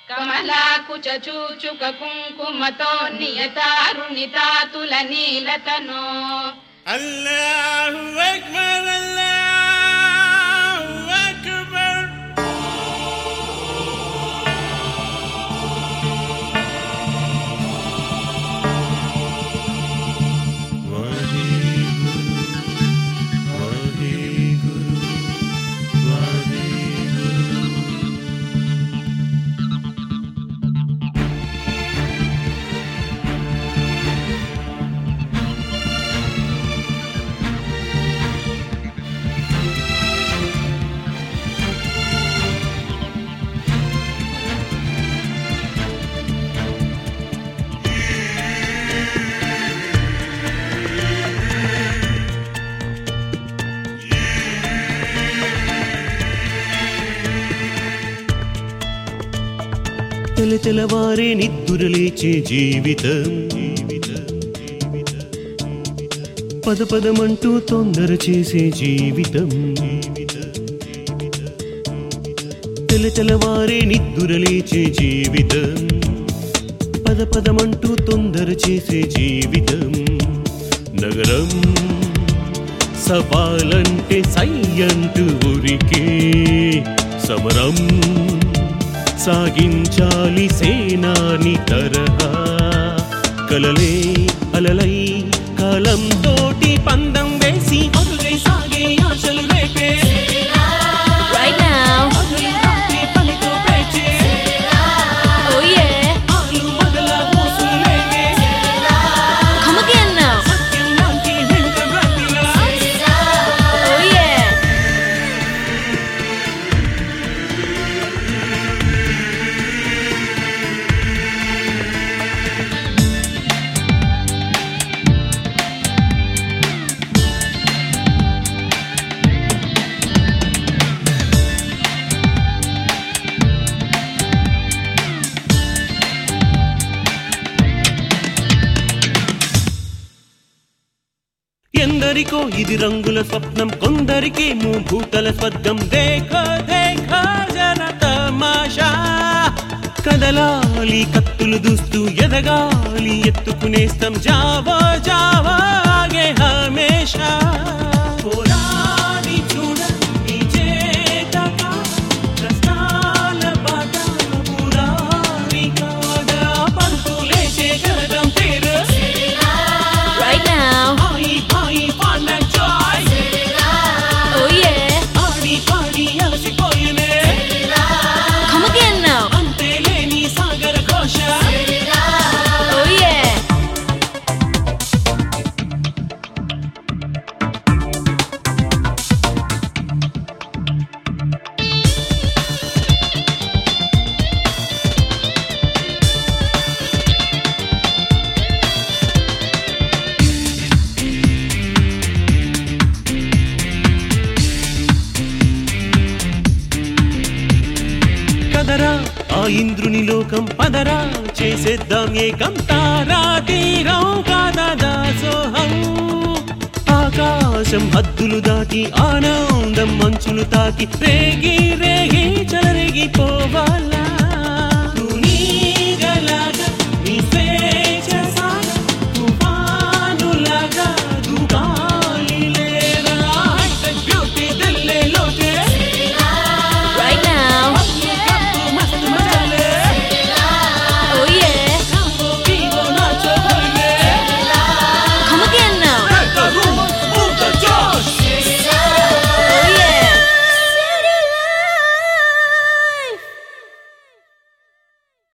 కమలాకుచ చూచుక కుంకుమతో నియతారుణితాతుల నీలతనో الله أكبر الله أكبر తెల తెలవారే నిద్దురలేచే జీవితం పద పదమంటూ తొందర చేసే జీవితం తెల తెలవారే నిద్దురలేచే జీవితం పద పదమంటూ తొందర చేసే జీవితం నగరం సవాలంటే సై అంటూ ఉరికే సమరం సాగించాలి సేనాని తరహా కలలే అలలై కాలం తోటి పందం వేసి అదులై సాగే ఆశలు రేపే Right now. అదులు రాత్రి పనితో పేచే Oh yeah. ఆలు మగల మోసులు లేకే Come again now. సత్యం లాంటి వెంట బ్రతిలా Oh yeah. ఎందరికో ఇది రంగుల స్వప్నం కొందరికి భూతల స్వర్గం దేఖ దేఖ జన తమాషా కదలాలి కత్తులు దూస్తూ ఎదగాలి ఎత్తుకునేస్తం జావా జావా ఆగే హమేషా పోరాడి చూడండి చేతగా కష్టాల బాట పురాణి కాగా పంతులేసే గరగం పేరు Right now. ఆయి ఆయి పాండ జాయ్ Oh yeah. ఆడి పాడి అలసిపోయినే Come again now. అంతే లేని సాగర ఘోష Oh yeah. కదరా ఆ ఇంద్రుని లోకం పదరా చేసేద్దాం ఏకం తారా తీరం కాదా దాసోహం ఆకాశం హద్దులు దాటి ఆనందం మంచులు తాకి రేగి రేగి చెలరేగి పోవాలా